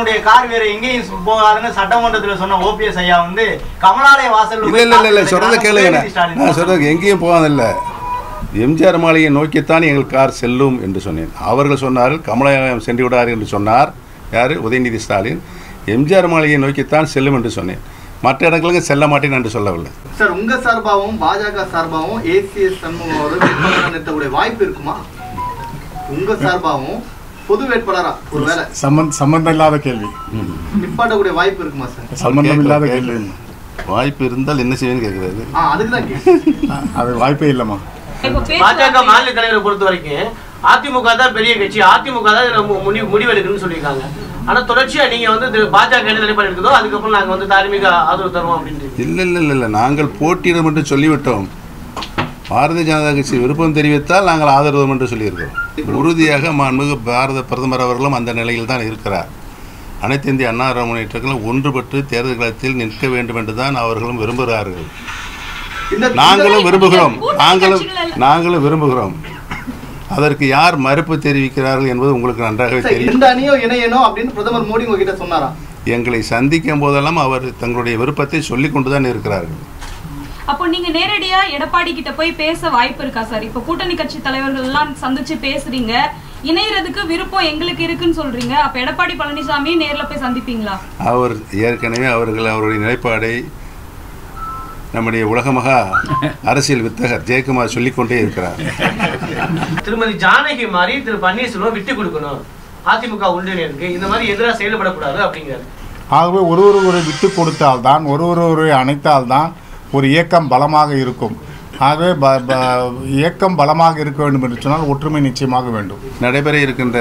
என்னுடைய கார் வேற எங்கேயும் போகாதுன்னு சட்டமன்றத்துல சொன்ன ஓபிஎஸ் ஐயா வந்து கமலாலய வாசல் இல்லை இல்லை இல்லை சொல்கிறத கேளுங்க நான் சொல்கிறது எங்கேயும் போகாதில்ல எம்ஜிஆர் மாளிகையை நோக்கித்தான் எங்கள் கார் செல்லும் என்று சொன்னேன் அவர்கள் சொன்னார்கள் கமலாலயம் சென்று விடார் என்று சொன்னார் யார் உதயநிதி ஸ்டாலின் எம்ஜிஆர் மாளிகையை நோக்கித்தான் செல்லும் என்று சொன்னேன் மற்ற இடங்களுக்கு செல்ல மாட்டேன் என்று சொல்லவில்லை சார் உங்க சார்பாகவும் பாஜக சார்பாகவும் ஏசிஎஸ் சண்முகம் அவர்கள் வேட்பாளராக நிறுத்தக்கூடிய வாய்ப்பு இருக்குமா உங்க சார்பாகவும் பொது வேட்பாளரா ஒருவேளை சம்பந்த சம்பந்தம் இல்லாத கேள்வி நிப்பாட்டக்கூடிய வாய்ப்பு இருக்குமா சார் சம்பந்தம் இல்லாத கேட்கல, கேள்வி கேட்கல. வாய்ப்பு இருந்தால் என்ன செய்வேன்னு கேட்குறாரு ஆ அதுக்கு தான் கேள்வி அது வாய்ப்பே இல்லைம்மா இப்ப பாஜக பேச்சுவார்த்தை- மாநில தலைவரை பொறுத்த வரைக்கும் அதிமுக தான் பெரிய கட்சி அதிமுக தான் இதுல மு- முடிவு முடிவெடுக்கணும்னு சொல்லியிருக்காங்க ஆனா தொடர்ச்சியா நீங்க வந்து திரு பாஜக என்ன நிலைப்பாடு இருக்குதோ அதுக்கப்புறம் நாங்க வந்து தார்மீக ஆதரவு தருவோம் அப்படின்ட்டு இல்லை இல்லை இல்லை இல்லை நாங்கள் போட்டியிடும் என்று சொல்லிவிட்டோம் பாரதிய ஜனதா கட்சி விருப்பம் தெரிவித்தால் நாங்கள் ஆதரவு என்று சொல்லியிருக்கிறோம் உறுதியாக மாண்புமிகு பாரத பிரதமர் அவர்களும் அந்த நிலையில் தான் இருக்கிறார் அனைத்து இந்திய அண்ணா முன்னேற்றங்களும் ஒன்றுபட்டு தேர்தல் களத்தில் நிற்க வேண்டும் என்று தான் அவர்களும் விரும்புகிறார்கள் இந்த நாங்களும் விரும்புகிறோம் கூட்டணி நாங்களும் கட்சிகள் எல்லாம். நாங்களும் விரும்புகிறோம் அதற்கு யார் மறுப்பு தெரிவிக்கிறார்கள் என்பது உங்களுக்கு நன்றாகவே சார், தெரியும் இந்த அணியும் இணையணும் அப்படின்னு பிரதமர் மோடி உங்ககிட்ட சொன்னாராம் எங்களை சந்திக்கும் போதெல்லாம் அவர் தங்களுடைய விருப்பத்தை சொல்லிக் கொண்டுதான் இருக்கிறார்கள் அப்போ நீங்க நேரடியா எடப்பாடி கிட்ட போய் பேச வாய்ப்பு இருக்கா சார் இப்ப கூட்டணி கட்சி தலைவர்கள் எல்லாம் சந்திச்சு பேசுறீங்க இணையறதுக்கு விருப்பம் எங்களுக்கு இருக்குன்னு சொல்றீங்க அப்ப எடப்பாடி பழனிசாமி நேர்ல போய் சந்திப்பீங்களா அவர் ஏற்கனவே அவர்கள் அவருடைய நிலைப்பாடை நம்முடைய உலகமகா அரசியல் வித்தகர் ஜெயக்குமார் சொல்லிக்கொண்டே இருக்கிறார் திருமதி ஜானகி மாதிரி திரு பன்னீர்செல்வம் விட்டு கொடுக்கணும் அதிமுக ஒன்றிணைக்கு இந்த மாதிரி எதிராக செயல்படக்கூடாது அப்படிங்கிறாரு ஆகவே ஒரு ஒருவரை விட்டு கொடுத்தால்தான் ஒரு ஒருவரை அணைத்தால்தான் ஒரு இயக்கம் பலமாக இருக்கும் ஆகவே ப ப இயக்கம் பலமாக இருக்க வேண்டும் என்று சொன்னால் ஒற்றுமை நிச்சயமாக வேண்டும் நடைபெற இருக்கின்ற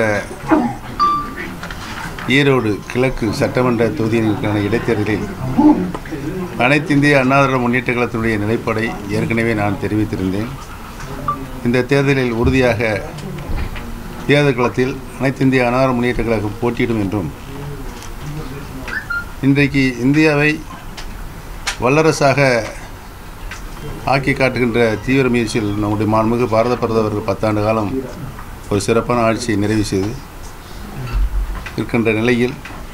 ஈரோடு கிழக்கு சட்டமன்ற தொகுதியிற்கான இடைத்தேர்தலில் அனைத்து இந்திய அண்ணா திராவிட முன்னேற்ற கழகத்தினுடைய நிலைப்பாடை ஏற்கனவே நான் தெரிவித்திருந்தேன் இந்த தேர்தலில் உறுதியாக தேர்தல் களத்தில் அனைத்து இந்திய அண்ணா திராவிட முன்னேற்ற கழகம் போட்டியிடும் என்றும் இன்றைக்கு இந்தியாவை வல்லரசாக ஆக்கி காட்டுகின்ற தீவிர முயற்சியில் நம்முடைய மாண்புமிகு பாரத பிரதமர்கள் பத்தாண்டு காலம் ஒரு சிறப்பான ஆட்சியை நிறைவு செய்து இருக்கின்ற நிலையில்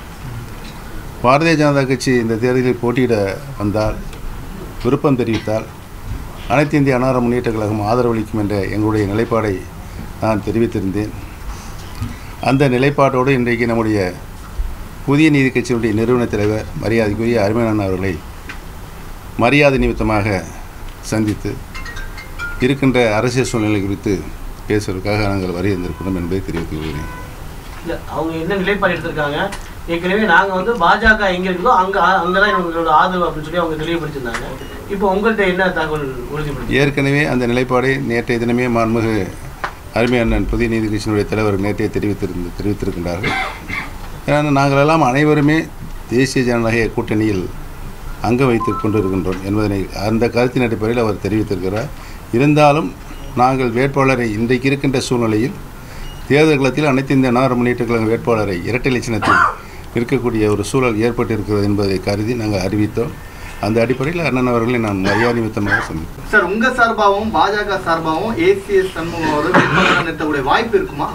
பாரதிய ஜனதா கட்சி இந்த தேர்தலில் போட்டியிட வந்தால் விருப்பம் தெரிவித்தால் அனைத்து இந்திய அன்னார முன்னேற்ற கழகம் ஆதரவளிக்கும் என்ற எங்களுடைய நிலைப்பாடை நான் தெரிவித்திருந்தேன் அந்த நிலைப்பாட்டோடு இன்றைக்கு நம்முடைய புதிய நீதி கட்சியினுடைய நிறுவன தலைவர் மரியாதைக்குரிய அருமையான அவர்களை மரியாதை நிமித்தமாக சந்தித்து இருக்கின்ற அரசியல் சூழ்நிலை குறித்து பேசுவதற்காக நாங்கள் வருகின்றிருக்கிறோம் என்பதை தெரிவித்துக் கொள்கிறேன் இல்ல அவங்க என்ன நிலைப்பாடு எடுத்திருக்காங்க ஏற்கனவே நாங்க வந்து பாஜக எங்க இருக்குதோ அங்க அங்கதான் எங்களோட ஆதரவு அப்படின்னு சொல்லி அவங்க தெளிவுபடுத்திருந்தாங்க இப்போ உங்கள்கிட்ட என்ன தகவல் உறுதிப்படுத்தி ஏற்கனவே அந்த நிலைப்பாடை நேற்றைய தினமே மாண்புமிகு அருமை அண்ணன் புதிய நீதி கட்சியினுடைய தலைவர் நேற்றைய தெரிவித்திருந்து தெரிவித்திருக்கின்றார்கள் ஏன்னா நாங்கள் எல்லாம் அனைவருமே தேசிய ஜனநாயக கூட்டணியில் அங்கம் வைத்துக் கொண்டிருக்கின்றோம் என்பதனை அந்த கருத்தின் அடிப்படையில் அவர் தெரிவித்திருக்கிறார் இருந்தாலும் நாங்கள் வேட்பாளரை இன்றைக்கு இருக்கின்ற சூழ்நிலையில் தேர்தல் களத்தில் அனைத்து இந்த நாடு முன்னேற்ற கழக வேட்பாளரை இரட்டை லட்சணத்தில் இருக்கக்கூடிய ஒரு சூழல் ஏற்பட்டிருக்கிறது என்பதை கருதி நாங்கள் அறிவித்தோம் அந்த அடிப்படையில் அண்ணன் அவர்களை நான் மரியாதை நிமித்தமாக சந்தித்தோம் சார் உங்க சார்பாகவும் பாஜக சார்பாகவும் ஏசிஎஸ் சண்முகம் அவர்கள் வேட்பாளராக நிறுத்தக்கூடிய வாய்ப்பு இருக்குமா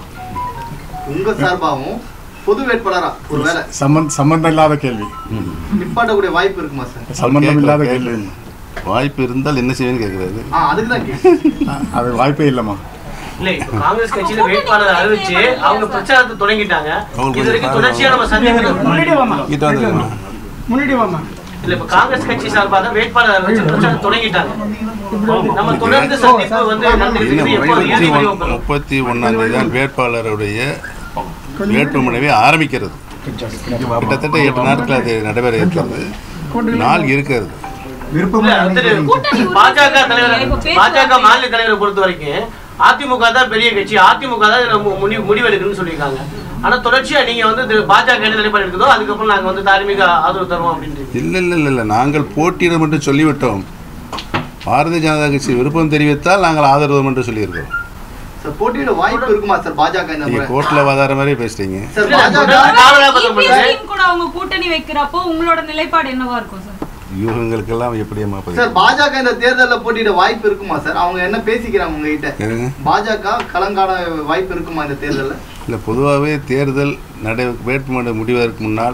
உங்க சார்பாகவும் பொது வேட்பாளரா ஒருவேளை சம்பந்த சம்பந்தம் இல்லாத கேள்வி நிப்பாட்டக்கூடிய வாய்ப்பு இருக்குமா சார் சம்பந்தம் இல்லாத கேட்கல, கேள்வி கேட்கல. வாய்ப்பு இருந்தால் என்ன செய்வேன்னு கேட்குறாரு ஆ அதுக்கு தான் கேள்வி அது வாய்ப்பே இல்லைம்மா இல்ல இப்ப காங்கிரஸ் கட்சியில வேட்பாளர் அறிவிச்சு அவங்க பிரச்சாரத்தை தொடங்கிட்டாங்க அவங்களுக்கு இது வரைக்கும் கொஞ்சம் தொடர்ச்சியா நம்ம சந்தேகம் முன்னாடி வாமா கிட்ட வந்து முன்னாடி வாமா இல்ல இப்ப காங்கிரஸ் கட்சி சார்பாக வேட்பாளர் அறிவிச்சு பிரச்சாரம் தொடங்கிட்டாங்க நம்ம தொடர்ந்து சந்திப்பு வந்து நடந்துகிட்டு இன்னும் எப்போ இறுதி முப்பத்தி முடிவு ஒன்- பெறும்? முப்பத்தி ஒன்றாம் தேதி தான் வேட்பாளருடைய வேட்புமனுவை ஆரம்பிக்கிறது கிட்டத்தட்ட எட்டு நாட்கள் அது நடைபெற இருக்கிறது நாள் இருக்கிறது இல்ல, திரு கூட்டணி பாஜக தலைவர் இப்ப பேச்சுவார்த்தை- பாஜக மாநில தலைவரை பொறுத்த வரைக்கும் அதிமுக தான் பெரிய கட்சி அதிமுக தான் இதுல மு- முடிவு முடிவெடுக்கணும்னு சொல்லியிருக்காங்க ஆனா தொடர்ச்சியா நீங்க வந்து திரு பாஜக என்ன நிலைப்பாடு இருக்குதோ அதுக்கப்புறம் நாங்க வந்து தார்மீக ஆதரவு தருவோம் அப்படின்ட்டு இல்லை இல்லை இல்லை இல்லை நாங்கள் போட்டியிடும் என்று சொல்லிவிட்டோம் பாரதிய ஜனதா கட்சி விருப்பம் தெரிவித்தால் நாங்கள் ஆதரவு என்று சொல்லியிருக்கிறோம் சார் போட்டியிட வாய்ப்பு இருக்குமா சார் பாஜக இந்த முறை நீங்கள் கோர்ட்டில் வாதார மாதிரி பேசுறீங்க சார் இல்ல, பாஜக தொடர்ந்து காலதாமதம் EPS பண்ணுது. team கூட அவங்க கூட்டணி வைக்கிறப்போ உங்களோட நிலைப்பாடு என்னவா இருக்கும் சார் யூகங்களுக்கெல்லாம் எப்படியம்மா பதில் சார் பாஜக இந்த தேர்தலில் போட்டியிட வாய்ப்பு இருக்குமா சார் அவங்க என்ன பேசிக்கிறாங்க உங்ககிட்ட என்னங்க? பாஜக கலங்கான வாய்ப்பு இருக்குமா இந்த தேர்தலில் இல்லை பொதுவாகவே தேர்தல் நடை வேட்புமனு முடிவதற்கு முன்னால்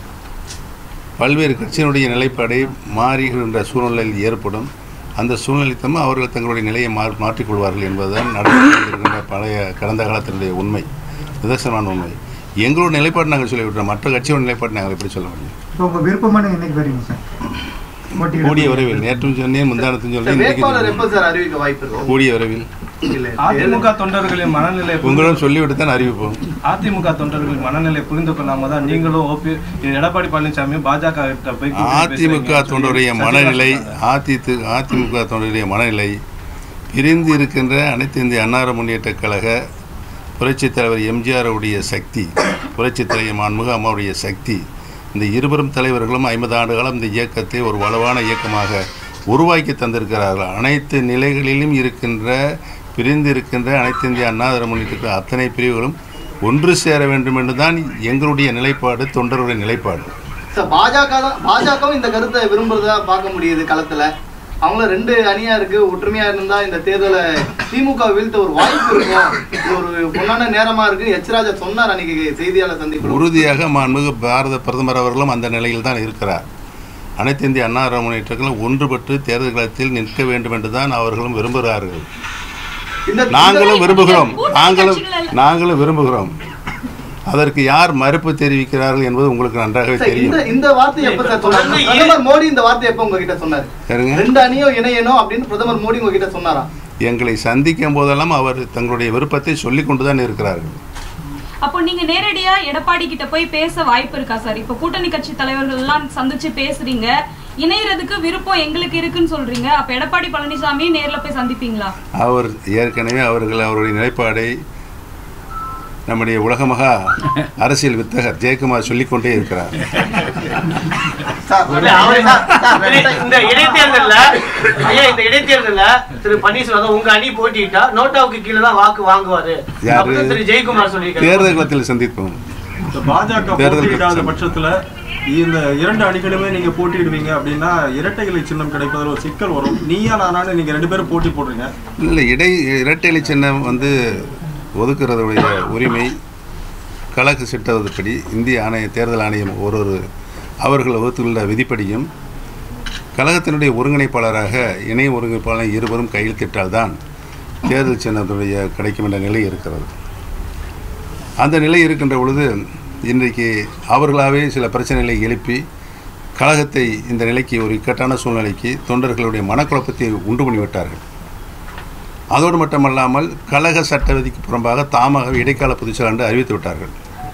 பல்வேறு கட்சியினுடைய நிலைப்பாடை மாறுகின்ற சூழ்நிலையில் ஏற்படும் அந்த சூழ்நிலை தம்மை அவர்கள் தங்களுடைய நிலையை மா மாற்றிக்கொள்வார்கள் என்பதுதான் நடந்திருக்கின்ற பழைய கடந்த காலத்தினுடைய உண்மை நிதர்சனமான உண்மை எங்களோட நிலைப்பாடு நாங்கள் சொல்லிவிட்டோம் மற்ற கட்சியோட நிலைப்பாடு நாங்கள் எப்படி சொல்ல முடியும் இப்போ உங்க விருப்பமான என்னைக்கு வரீங்க சார் போட்டியிட கூடிய விரைவில் நேற்றும் சொன்னேன் முந்தானத்தும் சார், சொன்னேன் வேட்பாளர் இன்றைக்கு எப்ப சார் அறிவிக்க வாய்ப்பு இருக்கும் கூடிய விரைவில் இல்ல, அதிமுக தொண்டர்களின் மனநிலை உங்களும் சொல்லிவிட்டு தான் அறிவிப்போம் அதிமுக தொண்டர்களின் மனநிலை புரிந்து கொள்ளாம தான் நீங்களும் ஓபி எடப்பாடி பழனிசாமி பாஜக கிட்ட போய் கூட்டணி அதிமுக பேசுறீங்க தொண்டருடைய சொல்லி மனநிலை சசிகலா அதித்து அதிமுக தொண்டருடைய மனநிலை பிரிந்து இருக்கின்ற அனைத்து இந்திய அன்னார முன்னேற்ற கழக புரட்சித் தலைவர் எம்ஜிஆருடைய சக்தி புரட்சித் தலைவர் மாண்புக அம்மாவுடைய சக்தி இந்த இருவரும் தலைவர்களும் ஐம்பது ஆண்டு காலம் இந்த இயக்கத்தை ஒரு வலுவான இயக்கமாக உருவாக்கி தந்திருக்கிறார்கள் அனைத்து நிலைகளிலும் இருக்கின்ற பிரிந்து இருக்கின்ற அனைத்து இந்திய அண்ணாதிர முன்னேற்ற அத்தனை பிரிவுகளும் ஒன்று சேர வேண்டும் என்று தான் எங்களுடைய நிலைப்பாடு தொண்டருடைய நிலைப்பாடு சார் பாஜக தான் பாஜகவும் இந்த கருத்தை விரும்புறதா பார்க்க முடியுது களத்துல அவங்கள ரெண்டு அணியா இருக்கு ஒற்றுமையா இருந்தா இந்த தேர்தலை திமுக வீழ்த்த ஒரு வாய்ப்பு இருக்கும் இது ஒரு பொன்னான நேரமா இருக்கு எச் ராஜா சொன்னார் அன்னைக்கு செய்தியாளர் சந்திப்பு உறுதியாக மாண்புமிகு பாரத பிரதமர் அவர்களும் அந்த நிலையில் தான் இருக்கிறார் அனைத்து இந்திய அண்ணா திராவிட முன்னேற்றங்களும் ஒன்றுபட்டு தேர்தல் களத்தில் நிற்க வேண்டும் என்று தான் அவர்களும் விரும்புகிறார்கள் இந்த நாங்களும் விரும்புகிறோம் கூட்டணி நாங்களும் கட்சிகள் எல்லாம். நாங்களும் விரும்புகிறோம் அதற்கு யார் மறுப்பு தெரிவிக்கிறார்கள் என்பது உங்களுக்கு நன்றாகவே சார், தெரியும் இந்த இந்த வார்த்தை எப்ப சார் சொன்னாரு தொடர்ந்து இரு- பிரதமர் மோடி இந்த வார்த்தை எப்ப உங்ககிட்ட சொன்னாரு சரிங்க ரெண்டு அணியும் இணையணும் அப்படின்னு பிரதமர் மோடி உங்ககிட்ட சொன்னாராம் எங்களை சந்திக்கும் போதெல்லாம் அவர் தங்களுடைய விருப்பத்தை சொல்லிக் கொண்டு தான் இருக்கிறார்கள் அப்போ நீங்க நேரடியா எடப்பாடி கிட்ட போய் பேச வாய்ப்பு இருக்கா சார் இப்போ கூட்டணி கட்சி தலைவர்கள் எல்லாம் சந்திச்சு பேசுறீங்க இணையறதுக்கு விருப்பம் எங்களுக்கு இருக்குன்னு சொல்றீங்க அப்ப எடப்பாடி பழனிசாமி நேர்ல போய் சந்திப்பீங்களா அவர் ஏற்கனவே அவர்கள் அவருடைய நிலைப்பாடை நம்முடைய உலகமகா அரசியல் வித்தகர் ஜெயக்குமார் சொல்லிக்கொண்டே இருக்கிறார் சார் இல்ல, அவரு- இந்த- இந்த இடைத்தேர்தல்ல ஐயா இந்த இடைத்தேர்தல்ல திரு பன்னீர்செல்வம் உங்க அணி போட்டிட்டா நோட்டாவுக்கு கீழே தான் வாக்கு வாங்குவாரு யாரு? அப்படின்னு திரு ஜெயக்குமார் சொல்லியிருக்காரு தேர்தல் களத்தில் சந்திப்போம் இந்த பாஜக தேர்தல் போட்டியிடாத கட்சி. பட்சத்துல இந்த இரண்டு அணிகளுமே நீங்க போட்டியிடுவீங்க அப்படின்னா இரட்டை இலை சின்னம் கிடைப்பதில் ஒரு சிக்கல் வரும் நீயா நானானு நீங்க ரெண்டு பேரும் போட்டி போடுறீங்க இல்லை இடை இரட்டை சின்னம் வந்து ஒதுக்குறதுடைய உரிமை கலக்கு சிட்டதுபடி இந்திய ஆணைய தேர்தல் ஆணையம் ஒரு ஒரு அவர்கள் வகுத்துள்ள விதிப்படியும் கழகத்தினுடைய ஒருங்கிணைப்பாளராக இணை ஒருங்கிணைப்பாளர் இருவரும் கையெழுத்திட்டால்தான் தேர்தல் சின்னத்துடைய கிடைக்கும் என்ற நிலை இருக்கிறது அந்த நிலை இருக்கின்ற பொழுது இன்றைக்கு அவர்களாகவே சில பிரச்சனைகளை எழுப்பி கழகத்தை இந்த நிலைக்கு ஒரு இக்கட்டான சூழ்நிலைக்கு தொண்டர்களுடைய மனக்குழப்பத்தை உண்டு பண்ணிவிட்டார்கள் அதோடு மட்டுமல்லாமல் கழக சட்ட விதிக்கு புறம்பாக தாமாக இடைக்கால பொதுச்செயலாளர் அறிவித்து விட்டார்கள்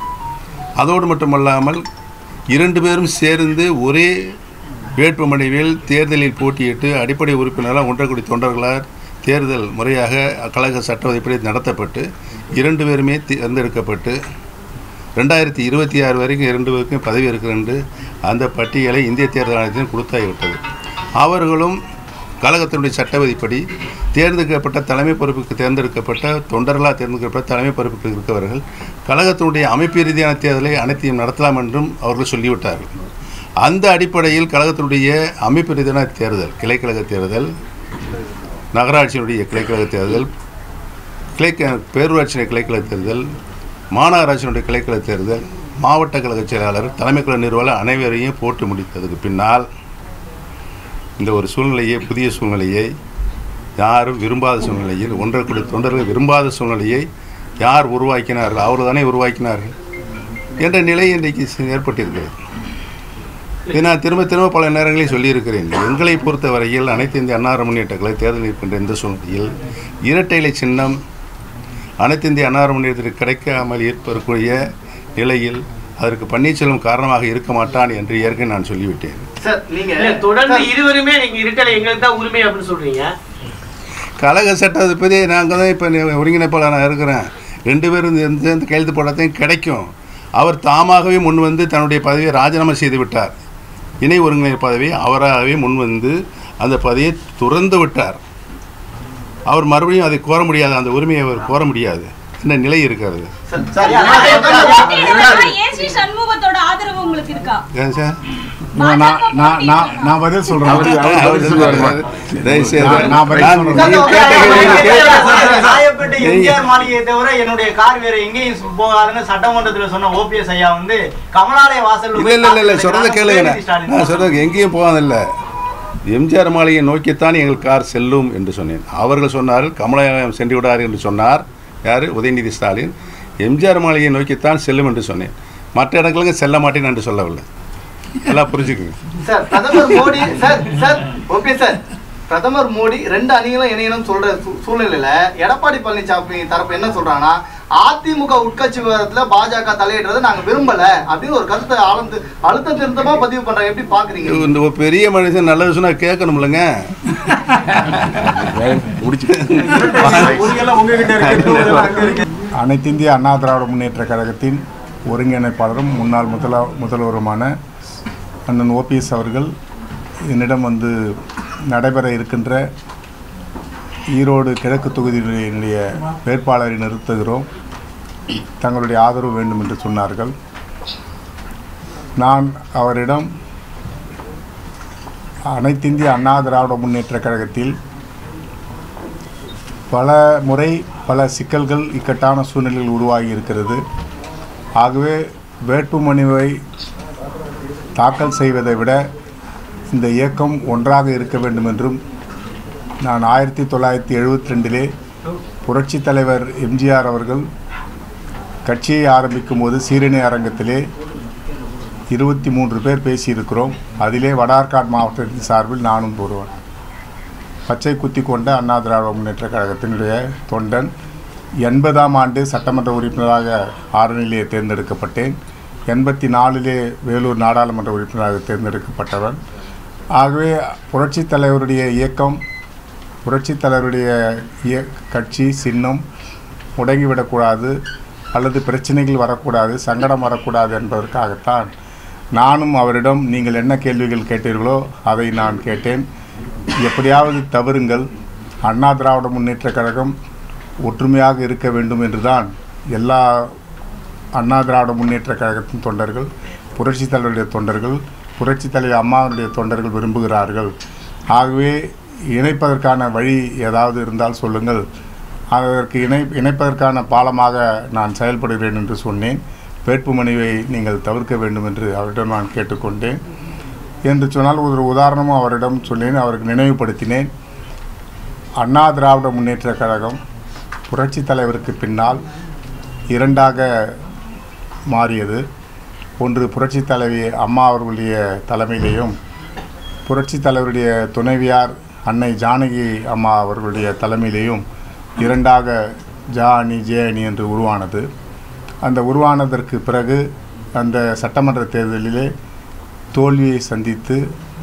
அதோடு மட்டுமல்லாமல் இரண்டு பேரும் சேர்ந்து ஒரே வேட்புமனுவில் தேர்தலில் போட்டியிட்டு அடிப்படை உறுப்பினர்களாக ஒன்றரை கோடி தொண்டர்களால் தேர்தல் முறையாக கழக சட்ட விதிப்படி நடத்தப்பட்டு இரண்டு பேருமே தேர்ந்தெடுக்கப்பட்டு ரெண்டாயிரத்தி இருபத்தி ஆறு வரைக்கும் இரண்டு பேருக்கும் பதவி இருக்கிறது அந்த பட்டியலை இந்திய தேர்தல் ஆணையத்தின் கொடுத்தாகிவிட்டது அவர்களும் கழகத்தினுடைய சட்ட விதிப்படி தேர்ந்தெடுக்கப்பட்ட தலைமை பொறுப்புக்கு தேர்ந்தெடுக்கப்பட்ட தொண்டர்களாக தேர்ந்தெடுக்கப்பட்ட தலைமை பொறுப்புக்கு இருக்கவர்கள் கழகத்தினுடைய அமைப்பு ரீதியான தேர்தலை அனைத்தையும் நடத்தலாம் என்றும் அவர்கள் சொல்லிவிட்டார்கள் அந்த அடிப்படையில் கழகத்தினுடைய அமைப்பு ரீதியான தேர்தல் கிளைக்கழக தேர்தல் நகராட்சியினுடைய கிளைக்கழக தேர்தல் கிளை பேரூராட்சி கிளைக்கழக தேர்தல் மாநகராட்சியினுடைய கிளைக்கழக தேர்தல் மாவட்ட கழக செயலாளர் தலைமை கழக நிர்வாக அனைவரையும் போட்டு முடித்ததுக்கு பின்னால் இந்த ஒரு சூழ்நிலையை புதிய சூழ்நிலையை யாரும் விரும்பாத சூழ்நிலையில் ஒன்றரை கோடி தொண்டர்கள் விரும்பாத சூழ்நிலையை யார் உருவாக்கினார்கள் அவர் தானே உருவாக்கினார்கள் என்ற நிலை இன்றைக்கு சி- ஏற்பட்டிருக்கிறது இதை நான் திரும்ப திரும்ப பல நேரங்களில் சொல்லியிருக்கிறேன் எங்களை பொறுத்தவரையில் அனைத்து இந்திய அன்னார முன்னேற்றங்களை தேர்தல் இருக்கின்ற இந்த சூழ்நிலையில் இரட்டை இலை சின்னம் அனைத்து இந்திய அன்னார முன்னேற்றத்திற்கு கிடைக்காமல் ஏற்படக்கூடிய நிலையில் அதற்கு பன்னீர்செல்வம் காரணமாக இருக்க மாட்டான் என்று ஏற்கனவே நான் சொல்லிவிட்டேன் சார் நீங்க இல்ல தொடர்ந்து சார், இருவருமே நீங்க இருட்டலை எங்களுக்கு தான் உரிமை அப்படின்னு சொல்றீங்க கழக சட்டத்தை நாங்கள் தான் இப்போ ஒருங்கிணைப்பாளராக இருக்கிறேன் ரெண்டு பேரும் சேர்ந்து சேர்ந்து கையெழுத்து போடத்தையும் கிடைக்கும் அவர் தாமாகவே முன் வந்து தன்னுடைய பதவியை ராஜினாமா செய்து விட்டார் இணை ஒருங்கிணைப்பு பதவியை அவராகவே முன் வந்து அந்த பதவியை துறந்து விட்டார் அவர் மறுபடியும் அதை கோர முடியாது அந்த உரிமையை அவர் கோர முடியாது என்ன நிலை இருக்கிறது சார், சார், ஏசி சண்முகத்தோட ஆதரவு உங்களுக்கு இருக்கா ஏன் சார் நான் நான் நான் நான் பதில் சொல்றேன் அவர் பதில் சொல்லுவாரு. தயவு செய்து நான் நான் பதில் நான் சொல்றேன். நீங்க கேட்ட கேள்விக்கு- ராணிப்பேட்டை எம்ஜிஆர் மாளிகையை தவிர என்னுடைய கார் வேற எங்கேயும் போகாதுன்னு சட்டமன்றத்துல சொன்ன ஓபிஎஸ் ஐயா வந்து கமலாலய வாசல் இல்லை இல்லை இல்லை சொல்கிறத கேளுங்க நான் சொல்கிறது எங்கேயும் போகாதில்ல எம்ஜிஆர் மாளிகையை நோக்கித்தான் எங்கள் கார் செல்லும் என்று சொன்னேன் அவர்கள் சொன்னார்கள் கமலாலயம் சென்று விடார் என்று சொன்னார் யார் உதயநிதி ஸ்டாலின் எம்ஜிஆர் மாளிகையை நோக்கித்தான் செல்லும் என்று சொன்னேன் மற்ற இடங்களுக்கு செல்ல மாட்டேன் என்று சொல்லவில்லை எல்லாம் புரிஞ்சுக்குங்க சார் பிரதமர் Modi sir sir okay sir பிரதமர் மோடி ரெண்டு அணிகளும் இணையணும் சொல்ற சூ- சூழ்நிலையில எடப்பாடி பழனிசாமி தரப்பு என்ன சொல்றாங்கன்னா அதிமுக உட்கட்சி விவகாரத்துல பாஜக தலையிடுறதை நாங்க விரும்பல அப்படின்னு ஒரு கருத்தை ஆழ்ந்து அழுத்தம் திருத்தமா பதிவு பண்றாங்க எப்படி பாக்குறீங்க இந்த ஒரு பெரிய மனுஷன் நல்லது சொன்னா கேட்கணும்லங்க முடிச்சு உரியெல்லாம் உங்ககிட்ட இருக்கு உரியெல்லாம் அங்க இருக்கு அனைத்திந்திய அண்ணா திராவிட முன்னேற்ற கழகத்தின் ஒருங்கிணைப்பாளரும் முன்னாள் முதலா முதல்வருமான அண்ணன் ஓபிஎஸ் அவர்கள் என்னிடம் வந்து நடைபெற இருக்கின்ற ஈரோடு கிழக்கு தொகுதியினுடைய வேட்பாளரை நிறுத்துகிறோம் தங்களுடைய ஆதரவு வேண்டும் என்று சொன்னார்கள் நான் அவரிடம் அனைத்திந்திய அண்ணா திராவிட முன்னேற்ற கழகத்தில் பல முறை பல சிக்கல்கள் இக்கட்டான சூழ்நிலையில் உருவாகி இருக்கிறது ஆகவே வேட்புமனுவை தாக்கல் செய்வதை விட இந்த இயக்கம் ஒன்றாக இருக்க வேண்டும் என்றும் நான் ஆயிரத்தி தொள்ளாயிரத்தி எழுபத்தி ரெண்டிலே புரட்சித் தலைவர் எம்ஜிஆர் அவர்கள் கட்சியை ஆரம்பிக்கும் போது சீரணி அரங்கத்திலே இருபத்தி மூன்று பேர் பேசியிருக்கிறோம் அதிலே வடார்காட் மாவட்டத்தின் சார்பில் நானும் ஒருவன் பச்சை குத்தி கொண்ட அண்ணா திராவிட முன்னேற்ற கழகத்தினுடைய தொண்டன் எண்பதாம் ஆண்டு சட்டமன்ற உறுப்பினராக ஆரணியிலே தேர்ந்தெடுக்கப்பட்டேன் எண்பத்தி நாலிலே வேலூர் நாடாளுமன்ற உறுப்பினராக தேர்ந்தெடுக்கப்பட்டவன் ஆகவே புரட்சித் தலைவருடைய இயக்கம் புரட்சித் தலைவருடைய இய கட்சி சின்னம் முடங்கிவிடக்கூடாது அல்லது பிரச்சனைகள் வரக்கூடாது சங்கடம் வரக்கூடாது என்பதற்காகத்தான் நானும் அவரிடம் நீங்கள் என்ன கேள்விகள் கேட்டீர்களோ அதை நான் கேட்டேன் எப்படியாவது தவறுங்கள் அண்ணா திராவிட முன்னேற்ற கழகம் ஒற்றுமையாக இருக்க வேண்டும் என்றுதான் எல்லா அண்ணா திராவிட முன்னேற்ற கழகத்தின் தொண்டர்கள் புரட்சித் தலைவருடைய தொண்டர்கள் புரட்சித் தலைவர் அம்மாவுடைய தொண்டர்கள் விரும்புகிறார்கள் ஆகவே இணைப்பதற்கான வழி ஏதாவது இருந்தால் சொல்லுங்கள் அதற்கு இணை இணைப்பதற்கான பாலமாக நான் செயல்படுகிறேன் என்று சொன்னேன் வேட்புமனுவை நீங்கள் தவிர்க்க வேண்டும் என்று அவரிடம் நான் கேட்டுக்கொண்டேன் என்று சொன்னால் ஒரு உதாரணமும் அவரிடம் சொன்னேன் அவருக்கு நினைவுபடுத்தினேன் அண்ணா திராவிட முன்னேற்ற கழகம் புரட்சித் தலைவருக்கு பின்னால் இரண்டாக மாறியது ஒன்று புரட்சித் தலைவி அம்மா அவர்களுடைய தலைமையிலேயும் புரட்சித் தலைவருடைய துணைவியார் அன்னை ஜானகி அம்மா அவர்களுடைய தலைமையிலேயும் இரண்டாக ஜா அணி ஜே அணி என்று உருவானது அந்த உருவானதற்கு பிறகு அந்த சட்டமன்ற தேர்தலிலே தோல்வியை சந்தித்து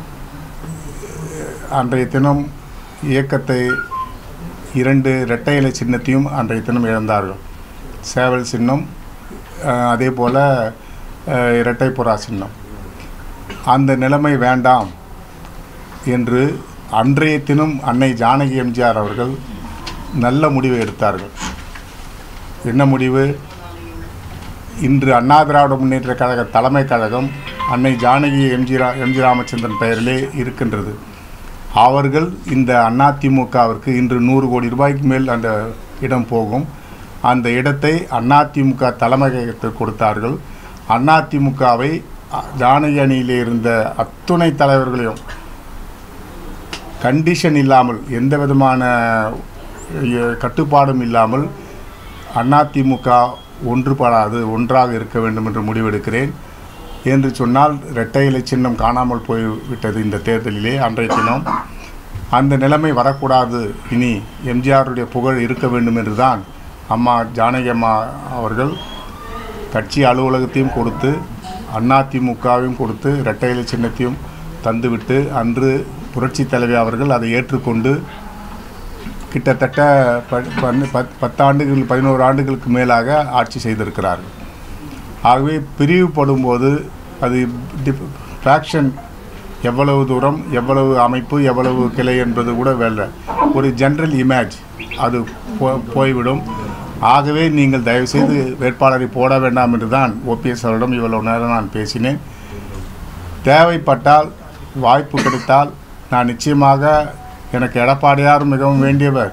அன்றைய தினம் இயக்கத்தை இரண்டு இரட்டை இலை சின்னத்தையும் அன்றைய தினம் இழந்தார்கள் சேவல் சின்னம் அஹ், அதே போல் அஹ், இரட்டை புறா சின்னம் அந்த நிலைமை வேண்டாம் என்று அன்றைய தினம் அன்னை ஜானகி எம்ஜிஆர் அவர்கள் நல்ல முடிவை எடுத்தார்கள் என்ன முடிவு இன்று அண்ணா திராவிட முன்னேற்ற கழக தலைமை கழகம் அன்னை ஜானகி எம்ஜி ரா எம்ஜி ராமச்சந்திரன் பெயரிலே இருக்கின்றது அவர்கள் இந்த அதிமுகவிற்கு இன்று நூறு கோடி ரூபாய்க்கு மேல் அந்த இடம் போகும் அந்த இடத்தை அதிமுக தலைமையகத்தில் கொடுத்தார்கள் அதிமுகவை ஜானகி அணியிலே இருந்த அத்துணை தலைவர்களையும் கண்டிஷன் இல்லாமல் எந்த விதமான அஹ், கட்டுப்பாடும் இல்லாமல் அதிமுக ஒன்றுபடாது ஒன்றாக இருக்க வேண்டும் என்று முடிவெடுக்கிறேன் என்று சொன்னால் இரட்டை இலை சின்னம் காணாமல் போய்விட்டது இந்த தேர்தலிலே அன்றைய தினம் அந்த நிலைமை வரக்கூடாது இனி எம்ஜிஆருடைய புகழ் இருக்க வேண்டும் என்றுதான் அம்மா ஜானகி அம்மா அவர்கள் கட்சி அலுவலகத்தையும் கொடுத்து அதிமுகவையும் கொடுத்து இரட்டை இலை சின்னத்தையும் தந்துவிட்டு அன்று புரட்சி தலைவி அவர்கள் அதை ஏற்றுக்கொண்டு கிட்டத்தட்ட ப- பன்னு- பத் பத்தாண்டுகள் பதினோரு ஆண்டுகளுக்கு மேலாக ஆட்சி செய்திருக்கிறார்கள் ஆகவே பிரிவுபடும் போது அது ஃப்ராக்ஷன் எவ்வளவு தூரம் எவ்வளவு அமைப்பு எவ்வளவு கிளை என்பது கூட வேலை ஒரு ஜென்ரல் இமேஜ் அது போ- போய்விடும் ஆகவே நீங்கள் தயவுசெய்து வேட்பாளரை போட வேண்டாம் என்று தான் ஓபிஎஸ் அவரிடம் இவ்வளவு நேரம் நான் பேசினேன் தேவைப்பட்டால் வாய்ப்பு கிடைத்தால் நான் நிச்சயமாக எனக்கு எடப்பாடியார் மிகவும் வேண்டியவர்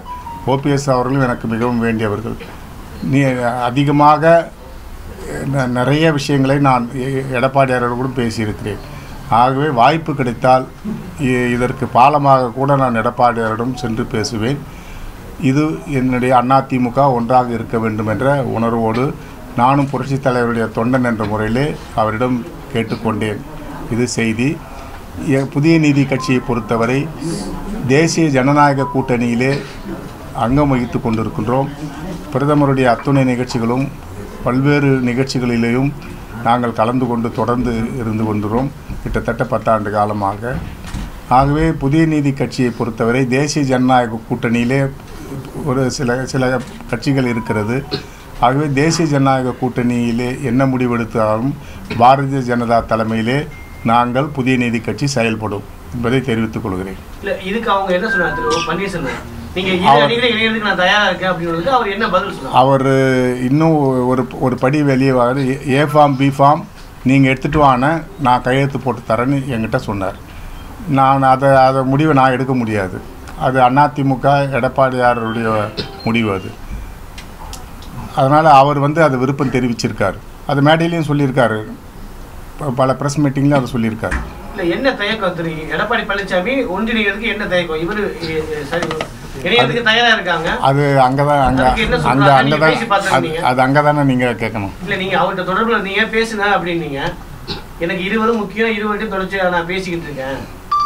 ஓபிஎஸ் அவர்களும் எனக்கு மிகவும் வேண்டியவர்கள் நீ அதிகமாக ந- நிறைய விஷயங்களை நான் எ- எடப்பாடியாரோடும் பேசியிருக்கிறேன் ஆகவே வாய்ப்பு கிடைத்தால் இ- இதற்கு பாலமாக கூட நான் எடப்பாடியாரிடம் சென்று பேசுவேன் இது என்னுடைய அதிமுக ஒன்றாக இருக்க வேண்டும் என்ற உணர்வோடு நானும் புரட்சித் தலைவருடைய தொண்டன் என்ற முறையிலே அவரிடம் கேட்டுக்கொண்டேன் இது செய்தி எ- புதிய நீதி கட்சியை பொறுத்தவரை தேசிய ஜனநாயக கூட்டணியிலே அங்கம் வகித்து கொண்டிருக்கின்றோம் பிரதமருடைய அத்துணை நிகழ்ச்சிகளும் பல்வேறு நிகழ்ச்சிகளிலேயும் நாங்கள் கலந்து கொண்டு தொடர்ந்து இருந்து கொண்டுறோம் கிட்டத்தட்ட பத்தாண்டு காலமாக ஆகவே புதிய நீதி கட்சியை பொறுத்தவரை தேசிய ஜனநாயக கூட்டணியிலே ஒரு சில சில கட்சிகள் இருக்கிறது ஆகவே தேசிய ஜனநாயக கூட்டணியிலே என்ன முடிவெடுத்தாலும் பாரதிய ஜனதா தலைமையிலே நாங்கள் புதிய நீதி கட்சி செயல்படும் என்பதை தெரிவித்துக் கொள்கிறேன் இல்ல இதுக்கு அவங்க என்ன சொன்னாங்க திரு பன்னீர்செல்வம் நீங்க இரு அணிகளே இணையறதுக்கு நான் தயாரா இருக்கேன் அப்படின்னு அவர் என்ன பதில் சொன்னாங்க அவர் இன்னும் ஒரு ஒரு படி வெளியே வர ஏ ஃபார்ம் பி ஃபார்ம் நீங்கள் எடுத்துகிட்டு வாங்க நான் கையெழுத்து போட்டு தரேன்னு என்கிட்ட சொன்னார் நான் அதை அதை முடிவை நான் எடுக்க முடியாது அது அதிமுக எடப்பாடியாருடைய முடிவு அது அதனால் அவர் வந்து அது விருப்பம் தெரிவிச்சிருக்கார் அது மேடையிலையும் சொல்லியிருக்காரு ப- பல ப்ரெஸ் மீட்டிங்கில் அதை சொல்லியிருக்காரு இல்ல என்ன தயக்கம் திரு எடப்பாடி பழனிசாமி ஒன்றிணைகிறதுக்கு என்ன தயக்கம் இவரு எ, எ, சரி இணையறதுக்கு தயாரா இருக்காங்க அது அங்கே தான் அங்கே அதுக்கு என்ன அங்கே சொல்றாங்க? அங்கே நீங்க தான் பேசி அது பார்த்திருந்தீங்க. அது அங்கே தானே நீங்கள் கேட்கணும் இல்ல நீங்க அவர்கிட்ட தொடர்புல நீங்க பேசுங்க அப்படின்னீங்க எனக்கு இருவரும் முக்கியம் இருவர்கிட்டையும் தொடர்ச்சியா நான் பேசிக்கிட்டு இருக்கேன்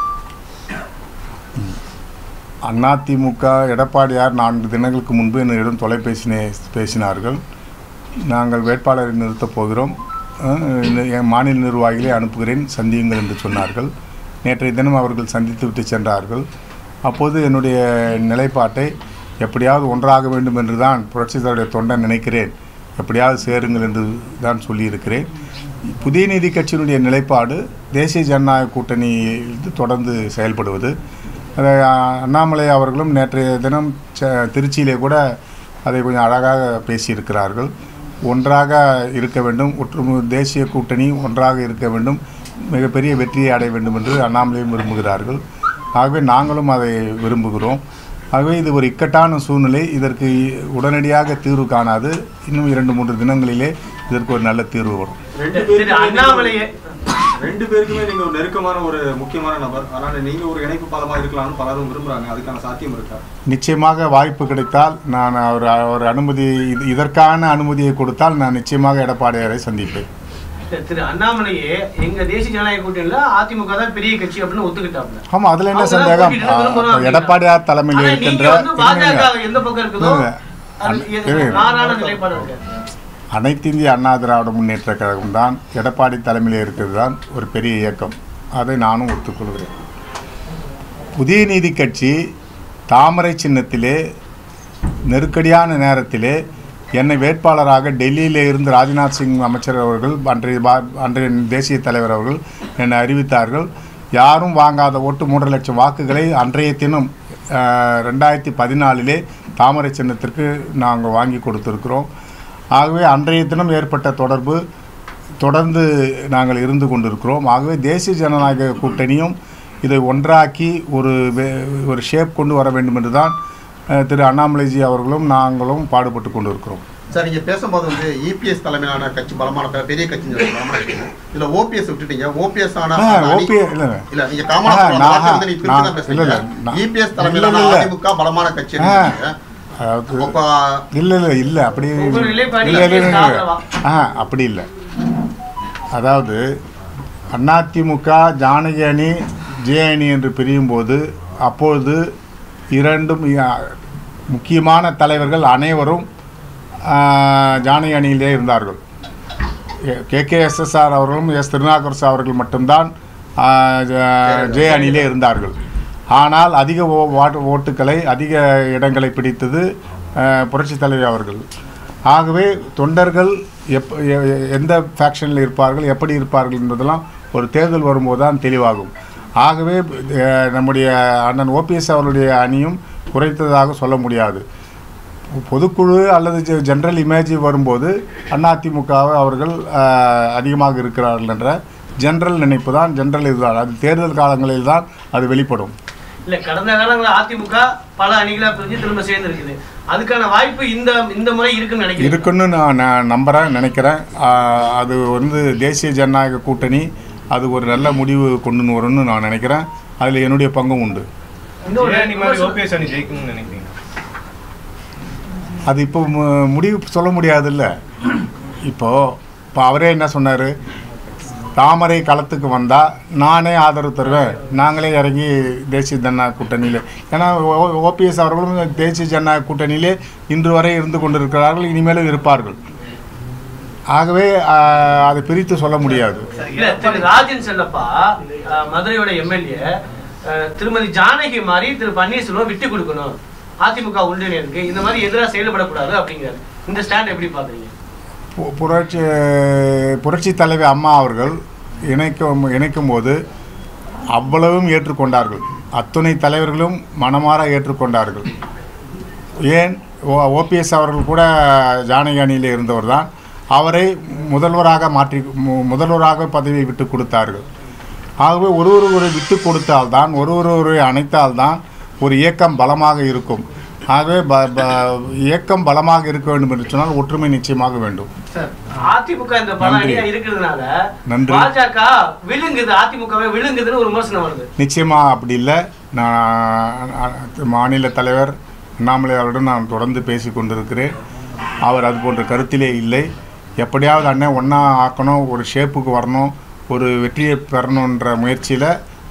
அதிமுக எடப்பாடியார் நான்கு தினங்களுக்கு முன்பு என்னிடம் தொலைபேசினே பேசினார்கள் நாங்கள் வேட்பாளரை நிறுத்தப் போகிறோம் அஹ், இந்த என் மாநில நிர்வாகிகளை அனுப்புகிறேன் சந்தியுங்கள் என்று சொன்னார்கள் நேற்றைய தினம் அவர்கள் சந்தித்து விட்டு சென்றார்கள் அப்போது என்னுடைய நிலைப்பாட்டை எப்படியாவது ஒன்றாக வேண்டும் என்று தான் புரட்சித்தருடைய தொண்டன் நினைக்கிறேன் எப்படியாவது சேருங்கள் என்று தான் சொல்லியிருக்கிறேன் புதிய நீதி கட்சியினுடைய நிலைப்பாடு தேசிய ஜனநாயக கூட்டணியில் தொடர்ந்து செயல்படுவது அதை அ- அண்ணாமலை அவர்களும் நேற்றைய தினம் ச- திருச்சியிலே கூட அதை கொஞ்சம் அழகாக பேசியிருக்கிறார்கள் ஒன்றாக இருக்க வேண்டும் ஒற்றுமை தேசிய கூட்டணி ஒன்றாக இருக்க வேண்டும் மிகப்பெரிய வெற்றியை அடைய வேண்டும் என்று அண்ணாமலையும் விரும்புகிறார்கள் ஆகவே நாங்களும் அதை விரும்புகிறோம் ஆகவே இது ஒரு இக்கட்டான சூழ்நிலை இதற்கு உடனடியாக தீர்வு காணாது இன்னும் இரண்டு மூன்று தினங்களிலே இதற்கு ஒரு நல்ல தீர்வு வரும் ரெண்டு திரு பேருக்குமே நீங்க அண்ணாமலையே ஒரு- ரெண்டு பேருக்குமே நீங்க ஒரு நெருக்கமான ஒரு முக்கியமான நபர் அதனால நீங்க ஒரு இணைப்பு பாலமா இருக்கலாம்னு பலரும் விரும்புறாங்க அதுக்கான சாத்தியம் இருக்கா நிச்சயமாக வாய்ப்பு கிடைத்தால் நான் அவர் அவர் அனுமதி இது- இதற்கான அனுமதியை கொடுத்தால் நான் நிச்சயமாக எடப்பாடியாரை சந்திப்பேன் திரு அண்ணாமலையே எங்க தேசிய ஜனநாயக கூட்டணியில அதிமுக தான் பெரிய கட்சி அப்படின்னு ஒத்துக்கிட்டாப்ல ஆமாம் அதில் என்ன அவங்க தான் சந்தேகம் கூட்டிட்டு விரும்புறோம் ஆ, அப்படின்னா. எடப்பாடியார் தலைமையில் ஆனா இருக்கின்ற நீங்க வந்து பாஜக இருங்க. எந்த பக்கம் இருக்குதோ இருங்க. அது எது- இருங்க. மாறான நிலைப்பாடு இருக்கு அனைத்து இந்திய அண்ணா திராவிட முன்னேற்ற கழகம் தான் எடப்பாடி தலைமையில் இருக்கிறது தான் ஒரு பெரிய இயக்கம் அதை நானும் ஒத்துக்கொள்கிறேன் புதிய நீதி கட்சி தாமரை சின்னத்திலே நெருக்கடியான நேரத்திலே என்னை வேட்பாளராக டெல்லியிலே இருந்து ராஜ்நாத் சிங் அமைச்சர் அவர்கள் அன்றைய பா- அன்றைய தேசிய தலைவர் அவர்கள் என்னை அறிவித்தார்கள் யாரும் வாங்காத ஓட்டு மூன்றரை லட்சம் வாக்குகளை அன்றைய தினம் அஹ், ரெண்டாயிரத்தி பதினாலிலே தாமரை சின்னத்திற்கு நாங்கள் வாங்கி கொடுத்துருக்கிறோம் ஆகவே அன்றைய தினம் ஏற்பட்ட தொடர்பு தொடர்ந்து நாங்கள் இருந்து கொண்டிருக்கிறோம் ஆகவே தேசிய ஜனநாயக கூட்டணியும் இதை ஒன்றாக்கி ஒரு வே- ஒரு ஷேப் கொண்டு வர வேண்டும் என்று தான் அஹ், திரு அண்ணாமலைஜி அவர்களும் நாங்களும் பாடுபட்டு கொண்டிருக்கிறோம் சார் நீங்க பேசும்போது வந்து இபிஎஸ் தலைமையிலான கட்சி பலமான பெ- பெரிய கட்சி பலமான கட்சி இதுல ஓபிஎஸ் விட்டுட்டீங்க ஓபிஎஸ் ஆனா ஆ, அந்த அணி- OPS இல்ல. இல்ல நீங்க ஆ, காமராஜ் அந்த நான் வார்த்தை வந்து நீ பிரிச்சு தான் நான் பேசுறீங்க இல்ல, இல்ல, நான் இபிஎஸ் இல்ல, தலைமையிலான இல்ல. அதிமுக பலமான கட்சி ஆ. இருக்கீங்க. அதாவது அப்ப இல்லை இல்லை இல்லை அப்படி உங்க நிலைப்பாடு இல்லை இல்லை EPS இல்லை ஆதரவா? ஆ அப்படி இல்லை அதாவது அதிமுக ஜானகி அணி ஜே அணி என்று பிரியும் போது அப்பொழுது இரண்டும் இ- முக்கியமான தலைவர்கள் அனைவரும் ஆ, ஜானகி அணியிலே இருந்தார்கள் கே கே எஸ்எஸ்ஆர் அவர்களும் எஸ் திருநாகரசு அவர்கள் மட்டும்தான் ஆ, ஜ- ஜே அணியிலே இருந்தார்கள் ஆனால் அதிக ஓ வாட்டு ஓட்டுக்களை அதிக இடங்களை பிடித்தது புரட்சித் தலைவி அவர்கள் ஆகவே தொண்டர்கள் எப் எ- எ- எந்த ஃபேக்ஷனில் இருப்பார்கள் எப்படி இருப்பார்கள் என்பதெல்லாம் ஒரு தேர்தல் வரும்போது தான் தெளிவாகும் ஆகவே அஹ், நம்முடைய அண்ணன் ஓபிஎஸ் அவருடைய அணியும் குறைத்ததாக சொல்ல முடியாது பொதுக்குழு அல்லது ஜெ- ஜெனரல் இமேஜ் வரும்போது அதிமுகவை அவர்கள் அஹ், அதிகமாக இருக்கிறார்கள் என்ற ஜெனரல் நினைப்பு தான் ஜெனரல் இதுதான் அது தேர்தல் காலங்களில் தான் அது வெளிப்படும் இல்ல கடந்த காலங்களில் அதிமுக பல அணிகளா பிரிஞ்சு திரும்ப சேர்ந்து இருக்குது அதுக்கான வாய்ப்பு இந்த இந்த முறை இருக்குன்னு நினைக்கிறேன் இருக்குன்னு நான் நான் நம்புகிறேன் நினைக்கிறேன் ஆஹ் அது வந்து தேசிய ஜனநாயக கூட்டணி அது ஒரு நல்ல முடிவு கொண்டு வரும்னு நான் நினைக்கிறேன் அதில் என்னுடைய பங்கும் உண்டு இன்னொரு அணி மாதிரி ஓபிஎஸ் அணி ஜெயிக்கணும்னு நினைக்கிறீங்க அது இப்போ மு- முடிவு சொல்ல முடியாதுல்ல இப்போது இப்போ அவரே என்ன சொன்னார் தாமரை களத்துக்கு வந்தால் நானே ஆதரவு தருவேன் நாங்களே இறங்கி தேசிய ஜனநாயக கூட்டணியில் ஏன்னா ஓபிஎஸ் அவர்களும் தேசிய ஜனநாயக கூட்டணியிலே இன்று வரை இருந்து கொண்டிருக்கிறார்கள் இனிமேலும் இருப்பார்கள் ஆகவே ஆஹ், அதை பிரித்து சொல்ல முடியாது இல்ல திரு ராஜன் செல்லப்பா அஹ், மதுரையோட எம்எல்ஏ திருமதி ஜானகி மாதிரி திரு பன்னீர்செல்வம் விட்டு கொடுக்கணும் அதிமுக ஒன்றிணைக்கு இந்த மாதிரி எதிராக செயல்படக்கூடாது அப்படிங்கிறாரு இந்த ஸ்டாண்ட் எப்படி பாக்குறீங்க பு- புரட்சி புரட்சி தலைவி அம்மா அவர்கள் இணைக்கும் இணைக்கும் போது அவ்வளவும் ஏற்றுக்கொண்டார்கள் அத்துணை தலைவர்களும் மனமாற ஏற்றுக்கொண்டார்கள் ஏன் ஓபிஎஸ் அவர்கள் கூட ஜானகி அணியில் இருந்தவர் தான் அவரை முதல்வராக மாற்றி மு- முதல்வராக பதவியை விட்டு கொடுத்தார்கள் ஆகவே ஒரு ஒருவரை விட்டு கொடுத்தால்தான் ஒரு ஒருவரை அணைத்தால்தான் ஒரு இயக்கம் பலமாக இருக்கும் ஆகவே ப ப இயக்கம் பலமாக இருக்க வேண்டும் என்று சொன்னால் ஒற்றுமை நிச்சயமாக வேண்டும் அதிமுக இந்த பல நன்றி. அணியா இருக்கிறதுனால நன்றி. பாஜக விழுங்குது அதிமுகவை விழுங்குதுன்னு ஒரு விமர்சனம் வருது நிச்சயமாக அப்படி இல்லை நான் அ- மாநில தலைவர் அண்ணாமலை அவருடன் நான் தொடர்ந்து பேசி கொண்டிருக்கிறேன் அவர் அது போன்ற கருத்திலே இல்லை எப்படியாவது அண்ணன் ஒன்றா ஆக்கணும் ஒரு ஷேப்புக்கு வரணும் ஒரு வெற்றியை பெறணுன்ற முயற்சியில்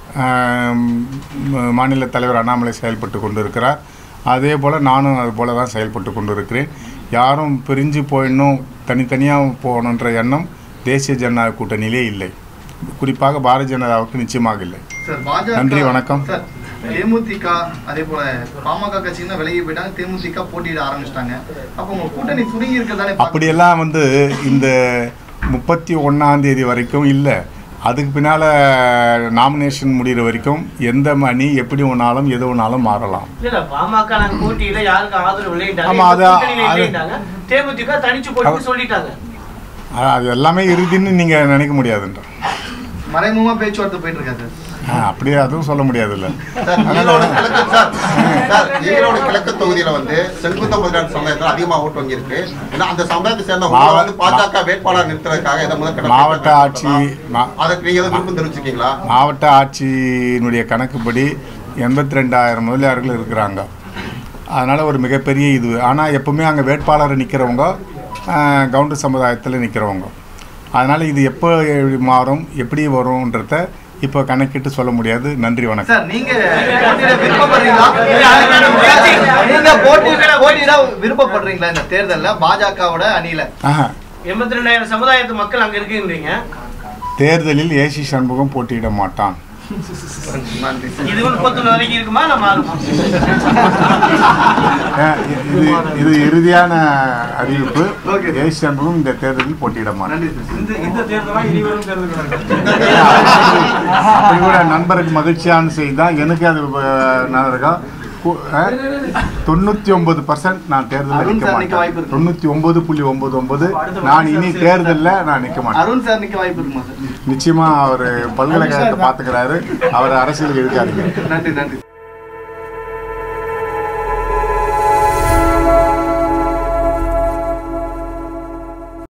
மாநில தலைவர் அண்ணாமலை செயல்பட்டு கொண்டிருக்கிறார் அதே போல் நானும் அது போல தான் செயல்பட்டு கொண்டிருக்கிறேன் யாரும் பிரிஞ்சு போயிடணும் தனித்தனியாக போகணுன்ற எண்ணம் தேசிய ஜனநாயக கூட்டணியிலே இல்லை குறிப்பாக பாரதிய ஜனதாவுக்கு நிச்சயமாக இல்லை சார் பாஜக நன்றி, வணக்கம். சார் தேமுதிக அதே போல பாமக கட்சின்னா விலகி போயிட்டாங்க தேமுதிக போட்டியிட ஆரம்பிச்சிட்டாங்க அப்போ உங்க கூட்டணி சுருங்கி இருக்கிறதானே அப்படியெல்லாம் வந்து இந்த முப்பத்தி ஒன்றாம் தேதி வரைக்கும் இல்லை அதுக்கு பின்னால் நாமினேஷன் முடிகிற வரைக்கும் எந்த அணி எப்படி ஒன்றாலும் எது ஒன்றாலும் மாறலாம் இல்ல இல்ல பாமக நாங்க போட்டியில யாருக்கு ஆதரவு இல்லைன்றாங்க ஆமா, அது- கூட்டணியில அது- இல்லைன்றாங்க தேமுதிக தனிச்சு போட்டு சொல்லிட்டாங்க அ- அது எல்லாமே இறுதின்னு நீங்கள் நினைக்க முடியாதுன்ற மறைமுகமா பேச்சுவார்த்தை போயிட்டு இருக்கா சார் ஆ, அப்படியே அதுவும் சொல்ல முடியாதுல்ல சார் ஈரோடு கிழக்கு சார் சார் ஈரோடு கிழக்கு தொகுதியில வந்து செங்குத்த முதலாளி சமுதாயத்தில் அதிகமா ஓட்டு வங்கி இருக்கு ஏன்னா அந்த சமுதாயத்தை சேர்ந்த உங்களை வந்து பாஜக வேட்பாளர் நிறுத்துறதுக்காக இதை முதல் மாவட்ட ஆட்சி மா- அதுக்கு நீங்க எதுவும் விருப்பம் தெரிவிச்சிருக்கீங்களா மாவட்ட ஆட்சியினுடைய கணக்குப்படி எண்பத்தி ரெண்டாயிரம் முதலியார்கள் இருக்கிறாங்க அதனால் ஒரு மிகப்பெரிய இது ஆனால் எப்பவுமே அங்கே வேட்பாளர் நிற்கிறவங்க கவுண்டர் சமுதாயத்தில் நிற்கிறவங்க அதனால் இது எப்போ மாறும் எப்படி வரும்ன்றத இப்போ கணக்கிட்டு சொல்ல முடியாது நன்றி வணக்கம் சார் நீங்க போட்டியிட விருப்பப்படுறீங்களா நீங்க போட்டியிட போட்டியிட விருப்பப்படுறீங்களா இந்த தேர்தல்ல பாஜகவோட அணியில ஆஹா எண்பத்தி ரெண்டாயிரம் சமுதாயத்து மக்கள் அங்க இருக்குன்றீங்க தேர்தலில் ஏசி சண்முகம் போட்டியிட மாட்டான் நன்றி இது முப்பத்தொன்னு வரைக்கும் இருக்குமா இல்ல மாறுமா அஹ் இது இது இறுதியான அறிவிப்பு ஏசி சண்முகம் இந்த தேர்தலில் போட்டியிட மாட்டான் நன்றி சார் இந்த இந்த தேர்தலா இனி வரும் தேர்தல் அப்படி கூட நண்பருக்கு மகிழ்ச்சியான செய்தி தான் எனக்கு அது அஹ், நல்லா இருக்கும் கு- அஹ், தொண்ணூத்தி ஒன்பது பர்சன்ட் நான் தேர்தலில் அருண் நிற்க சார் நிக்க வாய்ப்பு மாட்டேன் இருக்கு. தொண்ணூத்தி ஒன்பது புள்ளி ஒன்பது ஒன்பது நான் இனி தேர்தலில் நான் நிற்க மாட்டேன் அருண் சார் நிக்க வாய்ப்பு இருக்குமா சார் நிச்சயமா அவர் பல்கலைக்கழகத்தை பாத்துக்கிறாரு அவர் அரசியலுக்கு இருக்காருங்க நன்றி நன்றி